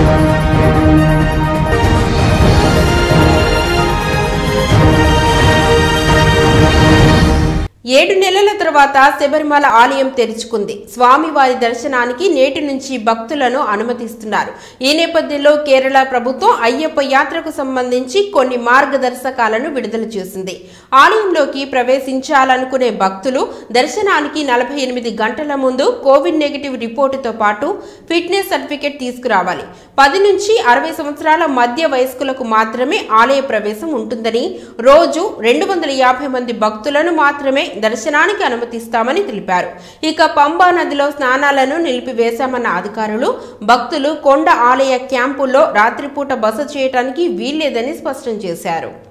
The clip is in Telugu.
ఏడు నెలల తర్వాత శబరిమల ఆలయం తెరుచుకుంది స్వామివారి దర్శనానికి నేటి నుంచి భక్తులను అనుమతిస్తున్నారు ఈ నేపథ్యంలో కేరళ ప్రభుత్వం అయ్యప్ప యాత్రకు సంబంధించి కొన్ని మార్గదర్శకాలను విడుదల చేసింది ఆలయంలోకి ప్రవేశించాలనుకునే భక్తులు దర్శనానికి నలభై ఎనిమిది గంటల ముందు కోవిడ్ నెగిటివ్ రిపోర్టుతో పాటు ఫిట్నెస్ సర్టిఫికెట్ తీసుకురావాలి పది నుంచి అరవై సంవత్సరాల మధ్య వయస్కులకు మాత్రమే ఆలయ ప్రవేశం ఉంటుందని రోజు రెండు వందల యాభై మంది భక్తులను మాత్రమే దర్శనానికి అనుమతిస్తామని తెలిపారు ఇక పంబా నదిలో స్నానాలను నిలిపివేశామన్న అధికారులు భక్తులు కొండ ఆలయ క్యాంపుల్లో రాత్రిపూట బస చేయడానికి వీల్లేదని స్పష్టం చేశారు